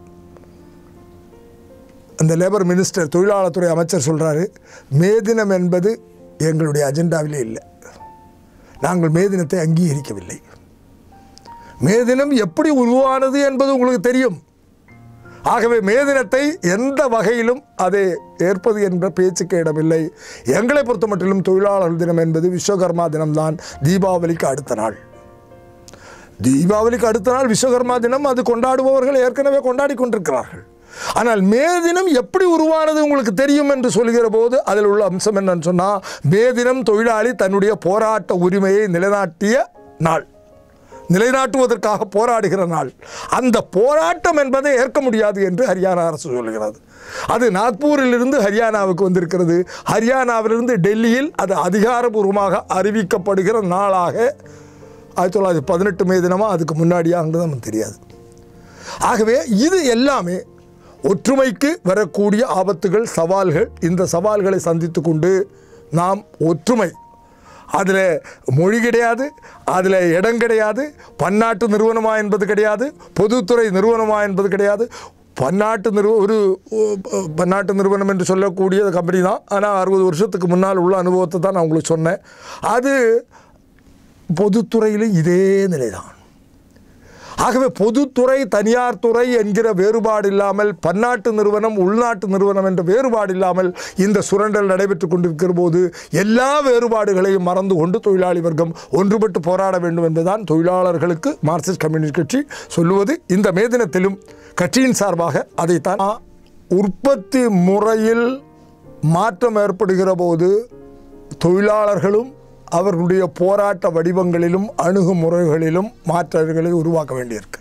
அந்த லேபர் மினிஸ்டர் தொழிலாளர்துறை அமைச்சர் சொல்கிறாரு மே தினம் என்பது எங்களுடைய அஜெண்டாவிலே இல்லை நாங்கள் மே தினத்தை அங்கீகரிக்கவில்லை மே தினம் எப்படி உருவானது என்பது உங்களுக்கு தெரியும் ஆகவே மே தினத்தை எந்த வகையிலும் அதை ஏற்பது என்ற பேச்சுக்கு இடமில்லை எங்களை பொறுத்த மட்டிலும் தொழிலாளர் தினம் என்பது விஸ்வகர்மா தினம்தான் தீபாவளிக்கு அடுத்த நாள் தீபாவளிக்கு அடுத்த நாள் விஸ்வகர்மா தினம் அது கொண்டாடுபவர்கள் ஏற்கனவே கொண்டாடி கொண்டிருக்கிறார்கள் ஆனால் மே தினம் எப்படி உருவானது உங்களுக்கு தெரியும் என்று சொல்கிற போது அதில் உள்ள அம்சம் என்னன்னு சொன்னால் மே தினம் தொழிலாளி தன்னுடைய போராட்ட உரிமையை நிலைநாட்டிய நாள் நிலைநாட்டுவதற்காக போராடுகிற நாள் அந்த போராட்டம் என்பதை ஏற்க முடியாது என்று ஹரியானா அரசு சொல்கிறது அது நாக்பூரிலிருந்து ஹரியானாவுக்கு வந்திருக்கிறது ஹரியானாவிலிருந்து டெல்லியில் அது அதிகாரபூர்வமாக அறிவிக்கப்படுகிற நாளாக ஆயிரத்தி தொள்ளாயிரத்தி பதினெட்டு மே தினமா அதுக்கு முன்னாடியாங்கிறது நமக்கு தெரியாது ஆகவே இது எல்லாமே ஒற்றுமைக்கு வரக்கூடிய ஆபத்துகள் சவால்கள் இந்த சவால்களை சந்தித்து கொண்டு நாம் ஒற்றுமை அதில் மொழி கிடையாது அதில் இடம் கிடையாது பன்னாட்டு நிறுவனமா என்பது கிடையாது பொதுத்துறை நிறுவனமா என்பது கிடையாது பன்னாட்டு நிறுவ ஒரு அஹ், பன்னாட்டு நிறுவனம் என்று சொல்லக்கூடிய கம்பெனி தான் ஆனால் அறுபது வருஷத்துக்கு முன்னால் உள்ள அனுபவத்தை தான் நான் உங்களுக்கு சொன்னேன் அது பொதுத்துறையில் இதே நிலைதான் ஆகவே பொதுத்துறை தனியார் துறை என்கிற வேறுபாடு இல்லாமல் பன்னாட்டு நிறுவனம் உள்நாட்டு நிறுவனம் என்ற வேறுபாடு இல்லாமல் இந்த சுரண்டல் நடைபெற்று கொண்டிருக்கிற போது எல்லா வேறுபாடுகளையும் மறந்து கொண்டு தொழிலாளி வர்க்கம் ஒன்றுபட்டு போராட வேண்டும் என்பதுதான் தொழிலாளர்களுக்கு மார்க்சிஸ்ட் கம்யூனிஸ்ட் கட்சி சொல்லுவது இந்த மே தினத்திலும் கட்சியின் சார்பாக அதைத்தான் உற்பத்தி முறையில் மாற்றம் ஏற்படுகிற போது தொழிலாளர்களும் அவர்களுடைய போராட்ட வடிவங்களிலும் அணுகுமுறைகளிலும் மாற்றங்களை உருவாக்க வேண்டியிருக்கு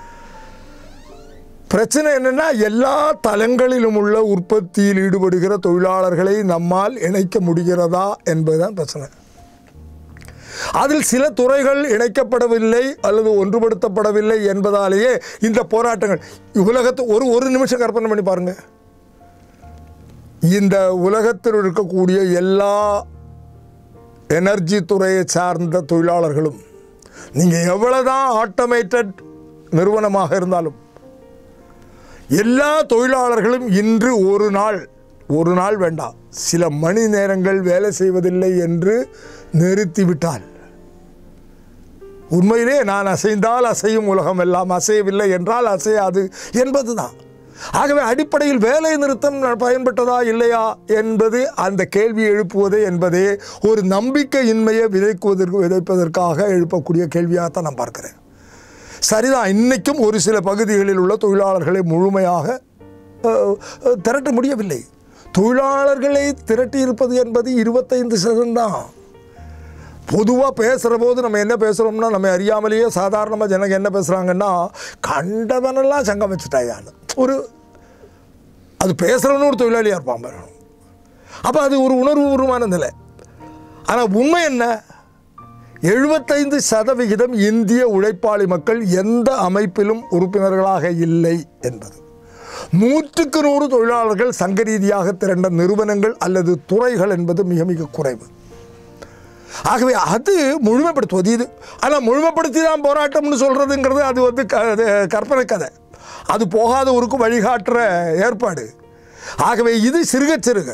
பிரச்சனை என்னன்னா எல்லா தளங்களிலும் உள்ள உற்பத்தியில் ஈடுபடுகிற தொழிலாளர்களை நம்மால் இணைக்க முடிகிறதா என்பதுதான் பிரச்சனை அதில் சில துறைகள் இணைக்கப்படவில்லை அல்லது ஒன்றுபடுத்தப்படவில்லை என்பதாலேயே இந்த போராட்டங்கள் உலகத்து ஒரு ஒரு நிமிஷம் கற்பனை பண்ணி பாருங்க இந்த உலகத்தில் இருக்கக்கூடிய எல்லா எனர்ஜி துறையை சார்ந்த தொழிலாளர்களும் நீங்கள் எவ்வளோதான் ஆட்டோமேட்டட் நிறுவனமாக இருந்தாலும் எல்லா தொழிலாளர்களும் இன்று ஒரு நாள் ஒரு நாள் வேண்டாம் சில மணி நேரங்கள் வேலை செய்வதில்லை என்று நிறுத்திவிட்டால் உண்மையிலே நான் அசைந்தால் அசையும் உலகம் எல்லாம் அசையவில்லை என்றால் அசையாது என்பதுதான் ஆகவே அடிப்படையில் வேலை நிறுத்தம் பயன்பட்டதா இல்லையா என்பது அந்த கேள்வி எழுப்புவது என்பதே ஒரு நம்பிக்கையின்மையை விதைக்குவதற்கு விதைப்பதற்காக எழுப்பக்கூடிய கேள்வியாகத்தான் நான் பார்க்கிறேன் சரிதான் இன்னைக்கும் ஒரு சில பகுதிகளில் உள்ள தொழிலாளர்களை முழுமையாக அஹ், அஹ், திரட்ட முடியவில்லை தொழிலாளர்களை திரட்டி இருப்பது என்பது இருபத்தைந்து சதவீதம் தான் பொதுவாக பேசுகிற போது நம்ம என்ன பேசுகிறோம்னா நம்ம அறியாமலேயே சாதாரணமாக ஜனங்க என்ன பேசுகிறாங்கன்னா கண்டவனெல்லாம் சங்கம் வச்சுட்டாயான்னு ஒரு அது பேசுகிறவனு ஒரு தொழிலாளியாக இருப்பான் பாருங்க அப்போ அது ஒரு உணர்வுபூர்வமான நிலை ஆனால் உண்மை என்ன எழுபத்தைந்து சதவிகிதம் இந்திய உழைப்பாளி மக்கள் எந்த அமைப்பிலும் உறுப்பினர்களாக இல்லை என்பது நூற்றுக்கு நூறு தொழிலாளர்கள் சங்க ரீதியாக திரண்ட நிறுவனங்கள் அல்லது துறைகள் என்பது மிக மிக குறைவு ஆகவே அது முழுமைப்படுத்துவது இது ஆனால் முழுமைப்படுத்தி தான் போராட்டம்னு சொல்கிறதுங்கிறது அது வந்து க அது கற்பனை கதை அது போகாத ஊருக்கு வழிகாட்டுற ஏற்பாடு ஆகவே இது சிறுக சிறுக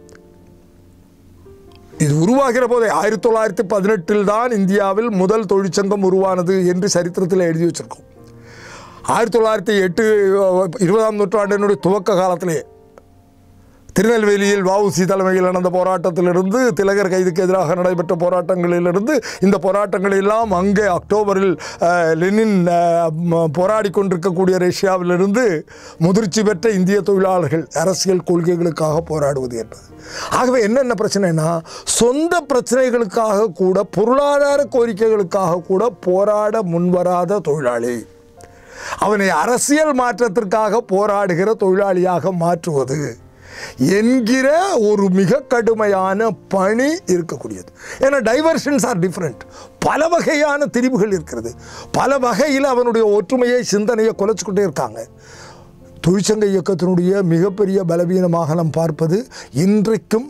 இது உருவாகிற போதே ஆயிரத்தி தொள்ளாயிரத்தி பதினெட்டில் தான் இந்தியாவில் முதல் தொழிற்சங்கம் உருவானது என்று சரித்திரத்தில் எழுதி வச்சிருக்கோம் ஆயிரத்தி தொள்ளாயிரத்தி எட்டு இருபதாம் நூற்றாண்டினுடைய துவக்க காலத்திலே திருநெல்வேலியில் வஉசி தலைமையில் நடந்த போராட்டத்திலிருந்து திலகர் கைதுக்கு எதிராக நடைபெற்ற போராட்டங்களிலிருந்து இந்த போராட்டங்கள் எல்லாம் அங்கே அக்டோபரில் அஹ், லெனின் அஹ், ம- போராடி கொண்டிருக்கக்கூடிய ரஷ்யாவிலிருந்து முதிர்ச்சி பெற்ற இந்திய தொழிலாளர்கள் அரசியல் கொள்கைகளுக்காக போராடுவது என்பது ஆகவே என்னென்ன பிரச்சனைனா சொந்த பிரச்சனைகளுக்காக கூட பொருளாதார கோரிக்கைகளுக்காக கூட போராட முன்வராத தொழிலாளி அவனை அரசியல் மாற்றத்திற்காக போராடுகிற தொழிலாளியாக மாற்றுவது என்கிற ஒரு மிக கடுமையான பணி இருக்கக்கூடியது ஏன்னா டைவர்ஷன்ஸ் ஆர் டிஃப்ரெண்ட் பல வகையான திரிவுகள் இருக்கிறது பல வகையில் அவனுடைய ஒற்றுமையை சிந்தனையை குலைச்சிக்கிட்டே இருக்காங்க தொழிற்சங்க இயக்கத்தினுடைய மிகப்பெரிய பலவீனமாக நாம் பார்ப்பது இன்றைக்கும்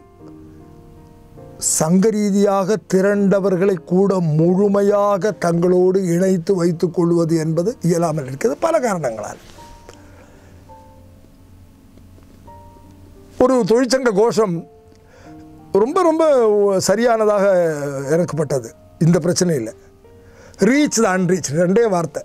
சங்க ரீதியாக திரண்டவர்களை கூட முழுமையாக தங்களோடு இணைத்து வைத்துக் கொள்வது என்பது இயலாமல் இருக்கிறது பல காரணங்களால் ஒரு தொழிற்சங்க கோஷம் ரொம்ப ரொம்ப சரியானதாக இறக்கப்பட்டது இந்த பிரச்சனையில் ரீச் த அன்ரீச் ரெண்டே வார்த்தை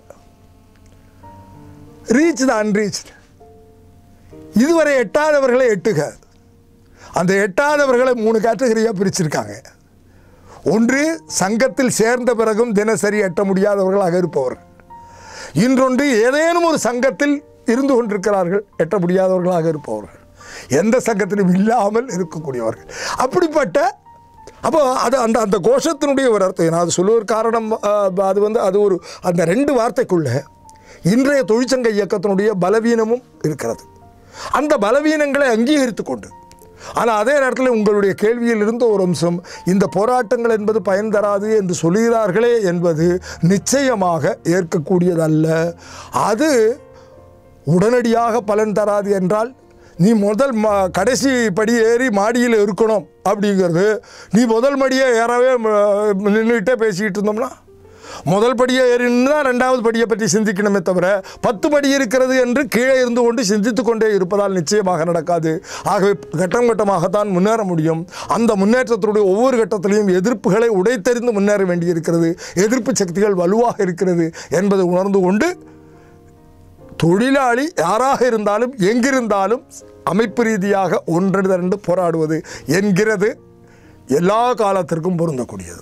ரீச் த அன்ரீச் இதுவரை எட்டாதவர்களை எட்டுக அந்த எட்டாதவர்களை மூணு கேட்டகரியாக பிரிச்சிருக்காங்க ஒன்று சங்கத்தில் சேர்ந்த பிறகும் தினசரி எட்ட முடியாதவர்களாக இருப்பவர்கள் இன்னொன்று ஏதேனும் ஒரு சங்கத்தில் இருந்து கொண்டிருக்கிறார்கள் எட்ட முடியாதவர்களாக இருப்பவர்கள் எந்த சங்கத்திலும் இல்லாமல் இருக்கக்கூடியவர்கள் அப்படிப்பட்ட அப்போ அது அந்த அந்த கோஷத்தினுடைய ஒரு அர்த்தம் நான் அது சொல்லுவதற்கு காரணம் அஹ், அது வந்து அது ஒரு அந்த ரெண்டு வார்த்தைக்குள்ள இன்றைய தொழிற்சங்க இயக்கத்தினுடைய பலவீனமும் இருக்கிறது அந்த பலவீனங்களை அங்கீகரித்து கொண்டு ஆனால் அதே நேரத்தில் உங்களுடைய கேள்வியில் இருந்த ஒரு அம்சம் இந்த போராட்டங்கள் என்பது பயன் தராது என்று சொல்கிறார்களே என்பது நிச்சயமாக ஏற்கக்கூடியதல்ல அது உடனடியாக பலன் தராது என்றால் நீ முதல் மா கடைசி படி ஏறி மாடியில் இருக்கணும் அப்படிங்கிறது நீ முதல் படியை ஏறவே நின்றுட்டே பேசிக்கிட்டு இருந்தோம்னா முதல் படியை ஏறினா ரெண்டாவது படியை பற்றி சிந்திக்கணுமே தவிர பத்து படி இருக்கிறது என்று கீழே இருந்து கொண்டு சிந்தித்து கொண்டே இருப்பதால் நிச்சயமாக நடக்காது ஆகவே கட்டம் கட்டமாகத்தான் முன்னேற முடியும் அந்த முன்னேற்றத்தினுடைய ஒவ்வொரு கட்டத்திலையும் எதிர்ப்புகளை உடைத்தெறிந்து முன்னேற வேண்டியிருக்கிறது எதிர்ப்பு சக்திகள் வலுவாக இருக்கிறது என்பதை உணர்ந்து கொண்டு தொழிலாளி யாராக இருந்தாலும் எங்கிருந்தாலும் அமைப்பு ரீதியாக ஒன்றிரண்டு போராடுவது என்கிறது எல்லா காலத்திற்கும் பொருந்தக்கூடியது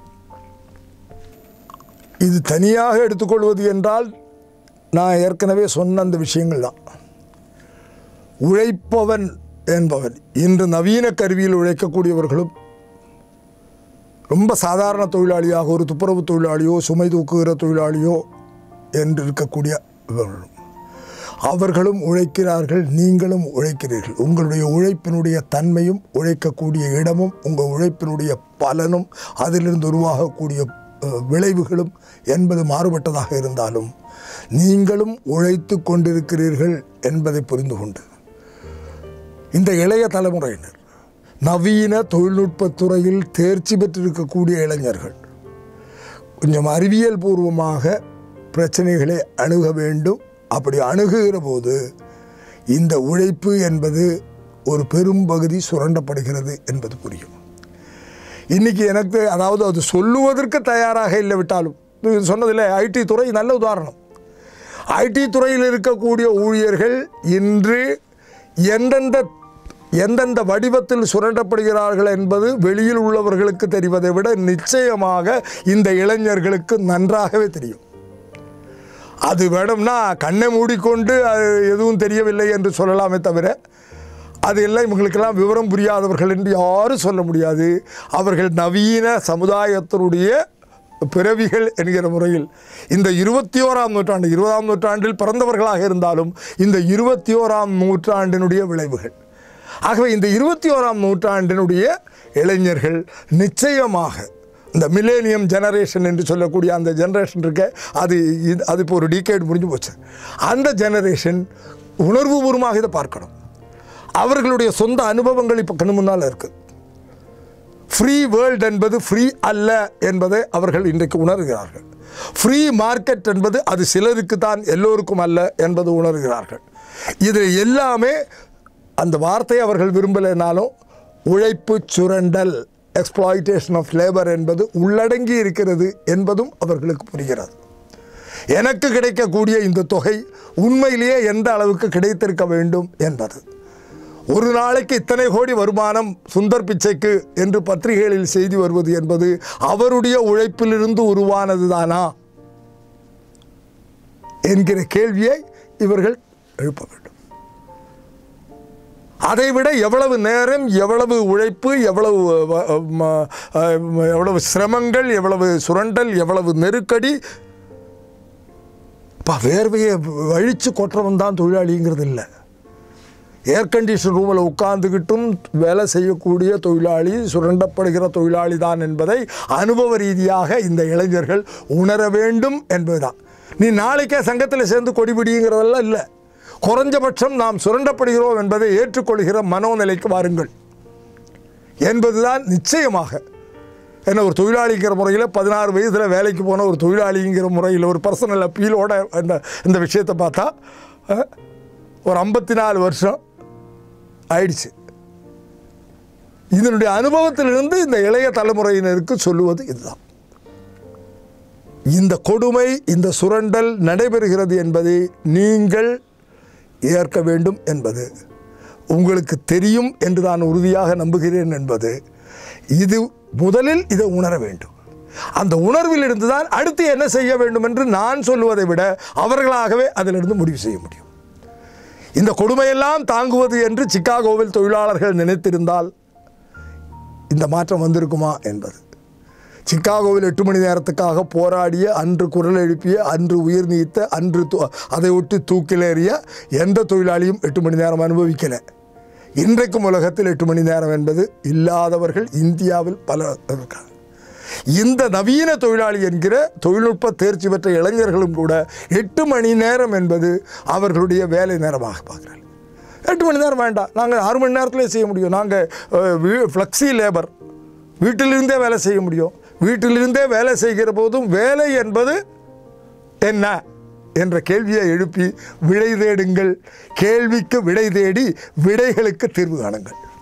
இது தனியாக எடுத்துக்கொள்வது என்றால் நான் ஏற்கனவே சொன்ன அந்த விஷயங்கள் தான் உழைப்பவன் என்பவன் இன்று நவீன கருவியில் உழைக்கக்கூடியவர்களும் ரொம்ப சாதாரண தொழிலாளியாக ஒரு துப்புரவு தொழிலாளியோ சுமை தூக்குகிற தொழிலாளியோ என்று இருக்கக்கூடிய இவர்களும் அவர்களும் உழைக்கிறார்கள் நீங்களும் உழைக்கிறீர்கள் உங்களுடைய உழைப்பினுடைய தன்மையும் உழைக்கக்கூடிய இடமும் உங்கள் உழைப்பினுடைய பலனும் அதிலிருந்து உருவாகக்கூடிய அஹ், விளைவுகளும் என்பது மாறுபட்டதாக இருந்தாலும் நீங்களும் உழைத்து கொண்டிருக்கிறீர்கள் என்பதை புரிந்து கொண்டு இந்த இளைய தலைமுறையினர் நவீன தொழில்நுட்பத் துறையில் தேர்ச்சி பெற்றிருக்கக்கூடிய இளைஞர்கள் கொஞ்சம் அறிவியல் பூர்வமாக பிரச்சனைகளை அணுக வேண்டும் அப்படி அணுகுகிற போது இந்த உழைப்பு என்பது ஒரு பெரும் பகுதி சுரண்டப்படுகிறது என்பது புரியும் இன்னைக்கு எனக்கு அதாவது அது சொல்லுவதற்கு தயாராக இல்லை விட்டாலும் இது சொன்னதில்லை ஐடி துறை நல்ல உதாரணம் ஐடி துறையில் இருக்கக்கூடிய ஊழியர்கள் இன்று எந்தெந்த எந்தெந்த வடிவத்தில் சுரண்டப்படுகிறார்கள் என்பது வெளியில் உள்ளவர்களுக்கு தெரிவதை விட நிச்சயமாக இந்த இளைஞர்களுக்கு நன்றாகவே தெரியும் அது வேணும்னா கண்ணை மூடிக்கொண்டு அது எதுவும் தெரியவில்லை என்று சொல்லலாமே தவிர அது எல்லாம் இவங்களுக்கெல்லாம் விவரம் புரியாதவர்கள் என்று யாரும் சொல்ல முடியாது அவர்கள் நவீன சமுதாயத்தினுடைய பிறவிகள் என்கிற முறையில் இந்த இருபத்தி ஓராம் நூற்றாண்டு இருபதாம் நூற்றாண்டில் பிறந்தவர்களாக இருந்தாலும் இந்த இருபத்தி ஓராம் நூற்றாண்டினுடைய விளைவுகள் ஆகவே இந்த இருபத்தி ஓராம் நூற்றாண்டினுடைய இளைஞர்கள் நிச்சயமாக இந்த மில்லேனியம் ஜெனரேஷன் என்று சொல்லக்கூடிய அந்த ஜெனரேஷன் இருக்க அது இது- அது இப்போ ஒரு டிகேட் முடிஞ்சு போச்சு அந்த ஜெனரேஷன் உணர்வுபூர்வமாக இதை பார்க்கணும் அவர்களுடைய சொந்த அனுபவங்கள் இப்போ கண்ணு முன்னால் இருக்குது ஃப்ரீ வேர்ல்ட் என்பது ஃப்ரீ அல்ல என்பதை அவர்கள் இன்றைக்கு உணர்கிறார்கள் ஃப்ரீ மார்க்கெட் என்பது அது சிலருக்கு தான் எல்லோருக்கும் அல்ல என்பது உணர்கிறார்கள் இது எல்லாமே அந்த வார்த்தையை அவர்கள் விரும்பலைனாலும் உழைப்பு சுரண்டல் எக்ஸ்ப்ளாய்டேஷன் ஆஃப் லேபர் என்பது உள்ளடங்கி இருக்கிறது என்பதும் அவர்களுக்கு புரிகிறது எனக்கு கிடைக்கக்கூடிய இந்த தொகை உண்மையிலேயே எந்த அளவுக்கு கிடைத்திருக்க வேண்டும் என்பது ஒரு நாளைக்கு இத்தனை கோடி வருமானம் சுந்தர் பிச்சைக்கு என்று பத்திரிகைகளில் செய்தி வருவது என்பது அவருடைய உழைப்பிலிருந்து உருவானது தானா என்கிற கேள்வியை இவர்கள் எழுப்ப வேண்டும் அதைவிட எவ்வளவு நேரம் எவ்வளவு உழைப்பு எவ்வளவு வ- ம- அஹ், எவ்வளவு சிரமங்கள் எவ்வளவு சுரண்டல் எவ்வளவு நெருக்கடி இப்போ வேர்வையை வழித்து கொட்டுறவன் தான் தொழிலாளிங்கிறது இல்லை ஏர் கண்டிஷன் ரூமில் உட்கார்ந்துக்கிட்டும் வேலை செய்யக்கூடிய தொழிலாளி சுரண்டப்படுகிற தொழிலாளி தான் என்பதை அனுபவ ரீதியாக இந்த இளைஞர்கள் உணர வேண்டும் என்பதுதான் நீ நாளைக்கே சங்கத்தில் சேர்ந்து கொடிபிடிங்கிறதெல்லாம் இல்லை குறைஞ்சபட்சம் நாம் சுரண்டப்படுகிறோம் என்பதை ஏற்றுக்கொள்கிற மனோநிலைக்கு வாருங்கள் என்பதுதான் நிச்சயமாக என்ன ஒரு தொழிலாளிங்கிற முறையில் பதினாறு வயதில் வேலைக்கு போன ஒரு தொழிலாளிங்கிற முறையில் ஒரு பர்சனல் அப்பீலோட இந்த இந்த விஷயத்தை பார்த்தா அஹ், ஒரு ஐம்பத்தி நாலு வருஷம் ஆயிடுச்சு இதனுடைய அனுபவத்திலிருந்து இந்த இளைய தலைமுறையினருக்கு சொல்லுவது இதுதான் இந்த கொடுமை இந்த சுரண்டல் நடைபெறுகிறது என்பதை நீங்கள் ஏற்க வேண்டும் என்பது உங்களுக்கு தெரியும் என்று நான் உறுதியாக நம்புகிறேன் என்பது இது முதலில் இதை உணர வேண்டும் அந்த உணர்விலிருந்து தான் அடுத்து என்ன செய்ய வேண்டும் என்று நான் சொல்லுவதை விட அவர்களாகவே அதிலிருந்து முடிவு செய்ய முடியும் இந்த கொடுமையெல்லாம் தாங்குவது என்று சிக்காகோவில் தொழிலாளர்கள் நினைத்திருந்தால் இந்த மாற்றம் வந்திருக்குமா என்பது சிக்காகோவில் எட்டு மணி நேரத்துக்காக போராடிய அன்று குரல் எழுப்பிய அன்று உயிர் நீத்த அன்று தூ- அதை ஒட்டி தூக்கிலேறிய எந்த தொழிலாளியும் எட்டு மணி நேரம் அனுபவிக்கலை இன்றைக்கும் உலகத்தில் எட்டு மணி நேரம் என்பது இல்லாதவர்கள் இந்தியாவில் பலர் இருக்காங்க இந்த நவீன தொழிலாளி என்கிற தொழில்நுட்ப தேர்ச்சி பெற்ற இளைஞர்களும் கூட எட்டு மணி நேரம் என்பது அவர்களுடைய வேலை நேரமாக பார்க்குறாங்க எட்டு மணி நேரம் வேண்டாம் நாங்கள் ஆறு மணி நேரத்திலே செய்ய முடியும் நாங்கள் ஃப்ளெக்ஸி லேபர் வீட்டிலிருந்தே வேலை செய்ய முடியும் வீட்டிலிருந்தே வேலை செய்கிற போதும் வேலை என்பது என்ன என்ற கேள்வியை எழுப்பி விடை தேடுங்கள் கேள்விக்கு விடை தேடி விடைகளுக்கு தீர்வு காணுங்கள்